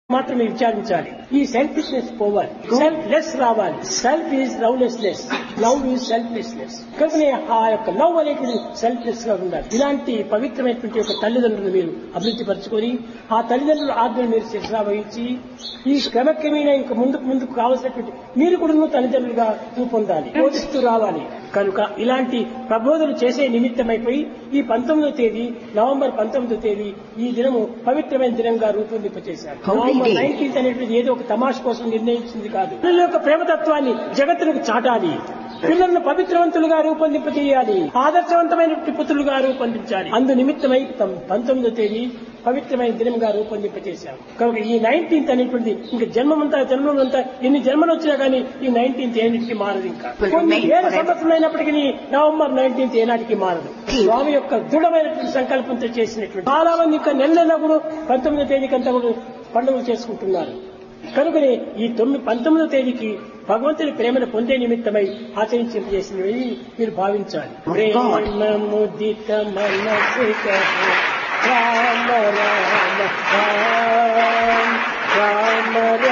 మాత్రమే విచారించాలి ఈ సెల్ఫిష్నెస్ పోవాలి సెల్ఫ్ లెస్ రావాలి self is lovelessness love is selflessness కనుకనే ఆ యొక్క లవ్ అనేది సెల్ఫ్లెస్ గా ఉండాలి ఇలాంటి పవిత్రమైనటువంటి ఒక తల్లిదండ్రులు మీరు అభివృద్ధి పరచుకొని ఆ తల్లిదండ్రుల ఆజ్ఞలు మీరు శిక్షణ వహించి ఈ క్రమక్రమేణా ఇంక ముందుకు ముందుకు కావలసినటువంటి మీరు కూడా తల్లిదండ్రులుగా రూపొందాలి బోధిస్తూ రావాలి కనుక ఇలాంటి ప్రబోధనలు చేసే నిమిత్తమైపోయి ఈ పంతొమ్మిదో తేదీ నవంబర్ పంతొమ్మిదో తేదీ ఈ దినము పవిత్రమైన దినంగా రూపొందింపచేశారు Holy నవంబర్ day. నైన్టీన్త్ అనేటువంటి ఏదో ఒక తమాష కోసం నిర్ణయించింది కాదు పిల్లల యొక్క ప్రేమతత్వాన్ని జగత్తులకు చాటాలి పిల్లలను పవిత్రవంతులుగా రూపొందింపజేయాలి ఆదర్శవంతమైనటువంటి పుత్రులుగా రూపొందించాలి అందు నిమిత్తమై తమ పంతొమ్మిదో తేదీ పవిత్రమైన దినంగా రూపొందింపజేశాం కనుక ఈ నైన్టీన్త్ అనేటువంటి ఇంకా జన్మమంతా జన్మమంతా ఎన్ని జన్మలు వచ్చినా కానీ ఈ నైన్టీన్త్ ఏనాటికి మారదు ఇంకా Will కొన్ని remain వేల forever. సంవత్సరాలు అయినప్పటికీ నవంబర్ నైన్టీన్త్ ఏనాటికి మారదు స్వామి యొక్క దృఢమైనటువంటి సంకల్పంతో చేసినటువంటి చాలా మంది ఇంకా నెల నెల కూడా పంతొమ్మిదో తేదీకంతా కూడా పండుగలు చేసుకుంటున్నారు కనుకనే ఈ తొమ్మిది పంతొమ్మిదో తేదీకి భగవంతుని ప్రేమను పొందే నిమిత్తమై ఆచరించేసినవి మీరు భావించాలి ప్రేమ ముదిత మనసు రామ రామ రామ రామ